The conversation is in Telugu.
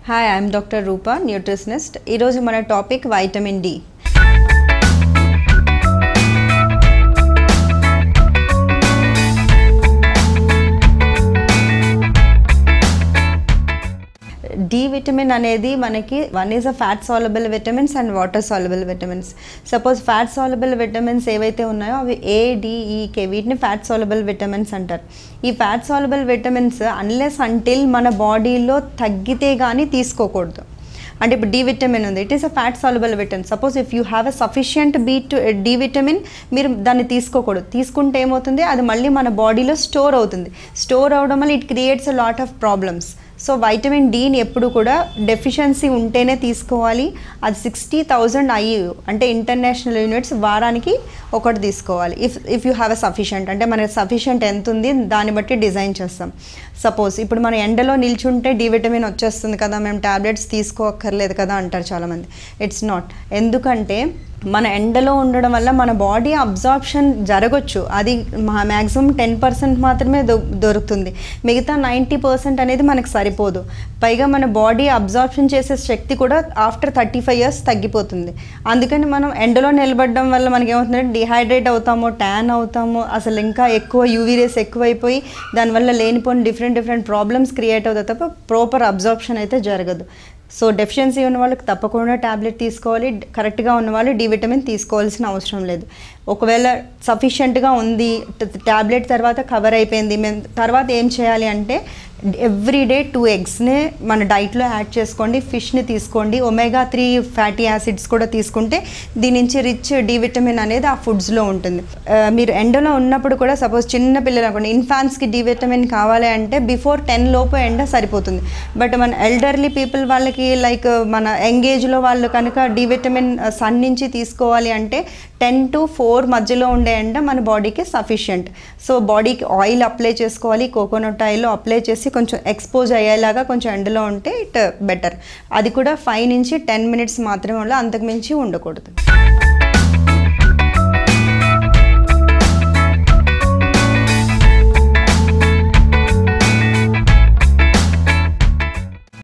hi I'm doctor Rupa nutritionist ఈరోజు మన topic vitamin D D vitamin అనేది మనకి one is a fat soluble vitamins and water soluble vitamins suppose fat soluble vitamins ఏవైతే ఉన్నాయో అవి ఏ డిఈకే వీటిని ఫ్యాట్ సాలబుల్ విటమిన్స్ అంటారు ఈ fat soluble vitamins unless until మన బాడీలో తగ్గితే కానీ తీసుకోకూడదు అంటే ఇప్పుడు డి విటమిన్ ఉంది it is a fat soluble vitamin suppose if you have a sufficient be to D vitamin మీరు దాన్ని తీసుకోకూడదు తీసుకుంటే ఏమవుతుంది అది మళ్ళీ మన బాడీలో స్టోర్ అవుతుంది స్టోర్ అవడం వల్ల it creates a lot of problems so vitamin డీని ఎప్పుడు కూడా డెఫిషియన్సీ ఉంటేనే తీసుకోవాలి అది సిక్స్టీ థౌజండ్ అయ్యి అంటే ఇంటర్నేషనల్ యూనిట్స్ వారానికి ఒకటి తీసుకోవాలి if if you have a sufficient అంటే మనకి సఫిషియంట్ ఎంత ఉంది దాన్ని బట్టి డిజైన్ చేస్తాం సపోజ్ ఇప్పుడు మన ఎండలో నిల్చుంటే డి విటమిన్ వచ్చేస్తుంది కదా మేము ట్యాబ్లెట్స్ తీసుకోక్కర్లేదు కదా అంటారు చాలామంది ఇట్స్ నాట్ ఎందుకంటే మన ఎండలో ఉండడం వల్ల మన బాడీ అబ్జార్ప్షన్ జరగచ్చు అది మ్యాక్సిమం టెన్ పర్సెంట్ మాత్రమే దొ దొరుకుతుంది మిగతా నైంటీ పర్సెంట్ అనేది మనకు సరిపోదు పైగా మన బాడీ అబ్జార్ప్షన్ చేసే శక్తి కూడా ఆఫ్టర్ థర్టీ ఫైవ్ ఇయర్స్ తగ్గిపోతుంది అందుకని మనం ఎండలో నిలబడడం వల్ల మనకి ఏమవుతుందంటే డిహైడ్రేట్ అవుతాము ట్యాన్ అవుతాము అసలు ఇంకా ఎక్కువ యూవీ రేస్ ఎక్కువైపోయి దానివల్ల లేనిపోయిన డిఫరెంట్ డిఫరెంట్ ప్రాబ్లమ్స్ క్రియేట్ అవుతాయి తప్ప ప్రాపర్ అబ్జార్ప్షన్ అయితే జరగదు సో డెఫిషియన్సీ ఉన్న వాళ్ళకి తప్పకుండా ట్యాబ్లెట్ తీసుకోవాలి కరెక్ట్గా ఉన్న వాళ్ళు డి విటమిన్ తీసుకోవాల్సిన అవసరం లేదు ఒకవేళ సఫిషియెంట్గా ఉంది ట్యాబ్లెట్ తర్వాత కవర్ అయిపోయింది మేము తర్వాత ఏం చేయాలి అంటే ఎవ్రీ డే టూ ఎగ్స్ని మన డైట్లో యాడ్ చేసుకోండి ఫిష్ని తీసుకోండి ఒమేగా త్రీ ఫ్యాటీ యాసిడ్స్ కూడా తీసుకుంటే దీని నుంచి రిచ్ డి విటమిన్ అనేది ఆ ఫుడ్స్లో ఉంటుంది ఆ, మీరు ఎండలో ఉన్నప్పుడు కూడా సపోజ్ చిన్న పిల్లలు అనుకోండి ఇన్ఫాన్స్కి డి విటమిన్ కావాలి అంటే బిఫోర్ టెన్ లోపు ఎండ సరిపోతుంది బట్ మన ఎల్డర్లీ పీపుల్ వాళ్ళకి లైక్ మన యంగేజ్లో వాళ్ళు కనుక డి విటమిన్ సన్ నుంచి తీసుకోవాలి అంటే టెన్ టు ఫోర్ మధ్యలో ఉండే ఎండ మన బాడీకి సఫిషియంట్ సో బాడీకి ఆయిల్ అప్లై చేసుకోవాలి కోకోనట్ ఆయిల్ అప్లై చేసి కొంచెం ఎక్స్పోజ్ అయ్యేలాగా కొంచెం ఎండలో ఉంటే ఇట్ బెటర్ అది కూడా ఫైవ్ నుంచి టెన్ మినిట్స్ మాత్రమే ఉండాలి అంతకుమించి ఉండకూడదు